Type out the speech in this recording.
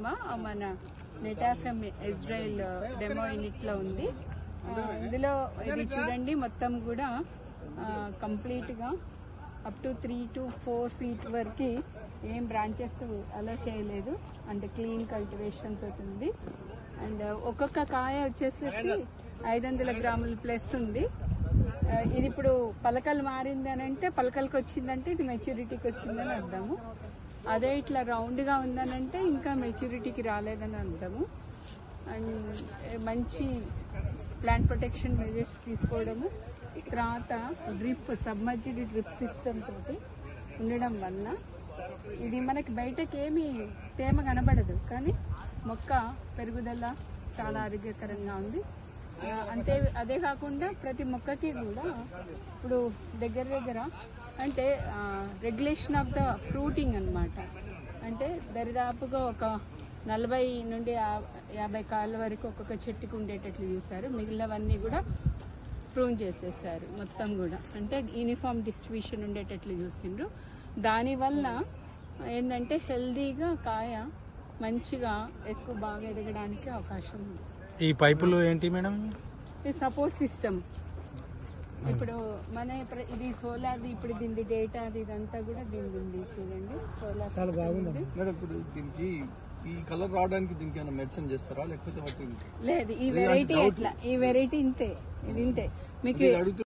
అమ్మా మన నెటాఫెమ్ Israel demo unit లో ఉంది ఆ, ఇందులో ఇది చూడండి మొత్తం కూడా కంప్లీట్ గా up to three to four feet వరకు ఏం బ్రాంచెస్ అలా చేయలేదు అంటే క్లీన్ కల్టివేషన్ తోటి ఉంది అండ్ ఒక్కొక్క కాయ వచ్చేసేసి ఐదు వందల గ్రాముల ప్లస్ ఉంది ఆ, ఇది ఇప్పుడు పలకలు మారింది అని అంటే పలకలకు వచ్చిందంటే ఇది మెచ్యూరిటీకి వచ్చిందని అర్థము అదే ఇట్లా రౌండ్గా ఉందనంటే ఇంకా మెచ్యూరిటీకి రాలేదని అర్థము అండ్ మంచి ప్లాంట్ ప్రొటెక్షన్ మెజర్స్ తీసుకోవడము తర్వాత డ్రిప్ సబ్మర్జిడ్ డ్రిప్ సిస్టమ్ తోటి ఉండడం వల్ల ఇది మనకి బయటకి ఏమీ తేమ కనబడదు కానీ మొక్క పెరుగుదల చాలా ఆరోగ్యకరంగా ఉంది ఆ, అంతే అదే కాకుండా ప్రతి మొక్కకి కూడా ఇప్పుడు దగ్గర దగ్గర అంటే రెగ్యులేషన్ ఆఫ్ ద ఫ్రూటింగ్ అన్నమాట అంటే దరిదాపుగా ఒక నలభై నుండి యా- యాభై కాళ్ళ వరకు ఒక్కొక్క చెట్టుకు ఉండేటట్లు చూస్తారు మిగిలినవన్నీ కూడా ప్రూన్ చేసేసారు మొత్తం కూడా అంటే యూనిఫామ్ డిస్ట్రిబ్యూషన్ ఉండేటట్లు చూసిండ్రు దానివల్ల ఏంటంటే హెల్దీగా కాయ మంచిగా ఎక్కువ బాగా ఎదగడానికి అవకాశం ఉంది ఈ పైపులు ఏంటి మేడం ఈ సపోర్ట్ సిస్టమ్ ఇప్పుడు మన ప్ర- ఇది సోలార్ ఇప్పుడు దీని డేటా అది ఇదంతా కూడా దీని ఉంది చూడండి సోలార్ చాలా బాగుంది మేడం ఇప్పుడు దీనికి ఈ కలర్ రావడానికి దీనికి ఏమైనా మెడిసిన్ చేస్తారా లేకపోతే వాటి లేదు ఈ వెరైటీ ఎట్లా ఈ వెరైటీ ఇంతే ఇది ఇంతే మీకు అడుగుతున్న